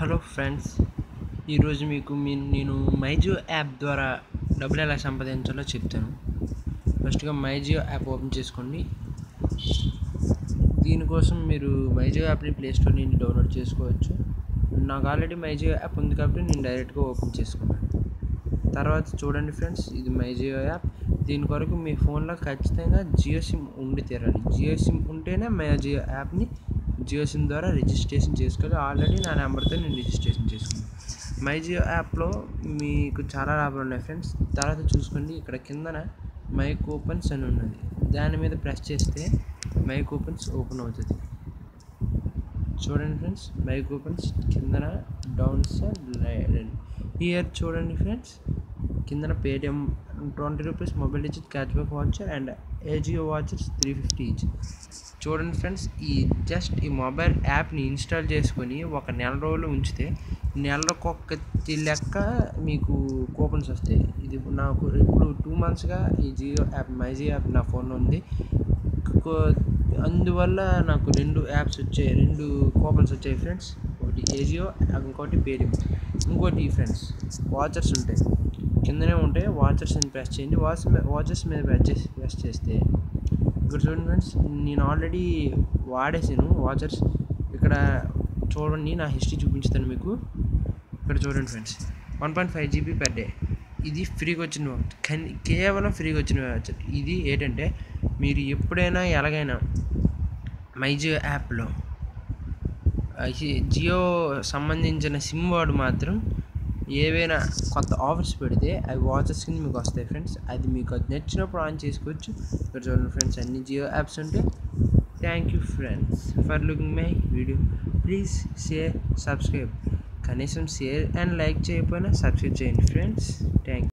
hello friends ఈరోజు మీకు మీ నేను మైజియో యాప్ ద్వారా డబ్బులు ఎలా సంపాదించాలో చెప్తాను ఫస్ట్గా మైజియో యాప్ ఓపెన్ చేసుకోండి దీనికోసం మీరు మైజియో యాప్ని ప్లే స్టోర్ నుండి డౌన్లోడ్ చేసుకోవచ్చు నాకు ఆల్రెడీ మైజియో యాప్ ఉంది కాబట్టి నేను డైరెక్ట్గా ఓపెన్ చేసుకున్నాను తర్వాత చూడండి ఫ్రెండ్స్ ఇది మైజియో యాప్ దీని కొరకు మీ ఫోన్లో ఖచ్చితంగా జియో సిమ్ ఉండి తీరాలి జియో సిమ్ ఉంటేనే మైజియో యాప్ని జియో సిమ్ ద్వారా రిజిస్ట్రేషన్ చేసుకోవాలి ఆల్రెడీ నా నెంబర్తో నేను రిజిస్ట్రేషన్ చేసుకున్నాను మైజియో యాప్లో మీకు చాలా లాభాలు ఉన్నాయి ఫ్రెండ్స్ తర్వాత చూసుకోండి ఇక్కడ కిందన మై కూపన్స్ అని ఉన్నది దాని మీద ప్రెస్ చేస్తే మై కూపన్స్ ఓపెన్ అవుతుంది చూడండి ఫ్రెండ్స్ మై కూపన్స్ కిందన డౌన్ సైడ్ ఇయర్ చూడండి ఫ్రెండ్స్ కిందన Paytm twenty rupees mobile digit catch back voucher and AJIO vouchers three fifty each చూడండి ఫ్రెండ్స్ ఈ జస్ట్ ఈ మొబైల్ యాప్ని ఇన్స్టాల్ చేసుకొని ఒక నెల రోజులు ఉంచితే నెలకొక లెక్క మీకు కూపన్స్ వస్తాయి ఇది నాకు ఇప్పుడు టూ మంత్స్గా ఈ Jio app my Jio app నా ఫోన్లో ఉంది అందువల్ల నాకు రెండు యాప్స్ వచ్చాయి రెండు కూపన్స్ వచ్చాయి ఫ్రెండ్స్ ఒకటి ఏజియో ఇంకోటి పేటిఎం ఇంకోటి ఫ్రెండ్స్ వాచర్స్ ఉంటాయి కిందనే ఉంటాయి వాచర్స్ అని ప్రెస్ చేయండి వాచ్ వాచర్స్ మీద ప్రెస్ చేసి ప్రెస్ చేస్తే ఇక్కడ చూడండి ఫ్రెండ్స్ నేను ఆల్రెడీ వాడేసాను వాచర్స్ ఇక్కడ చూడండి నా హిస్టరీ చూపించుతాను మీకు ఇక్కడ చూడండి friends one point five GB per day ఇది ఫ్రీగా వచ్చిన కానీ కేవలం ఫ్రీగా వచ్చిన వాచర్ ఇది ఏంటంటే మీరు ఎప్పుడైనా ఎలాగైనా మైజియో యాప్లో జియో సంబంధించిన సిమ్ వాడు మాత్రం ఏవైనా కొత్త ఆఫర్స్ పెడితే అవి వాచెస్ కింద మీకు వస్తాయి ఫ్రెండ్స్ అది మీకు అది నచ్చినప్పుడు ఆన్ చేసుకోవచ్చు ఇక్కడ చూడండి ఫ్రెండ్స్ అన్ని జియో యాప్స్ ఉంటాయి thank you friends for looking my video please share subscribe కనీసం షేర్ అండ్ లైక్ చేయకపోయినా సబ్స్క్రైబ్ చేయండి ఫ్రెండ్స్ థ్యాంక్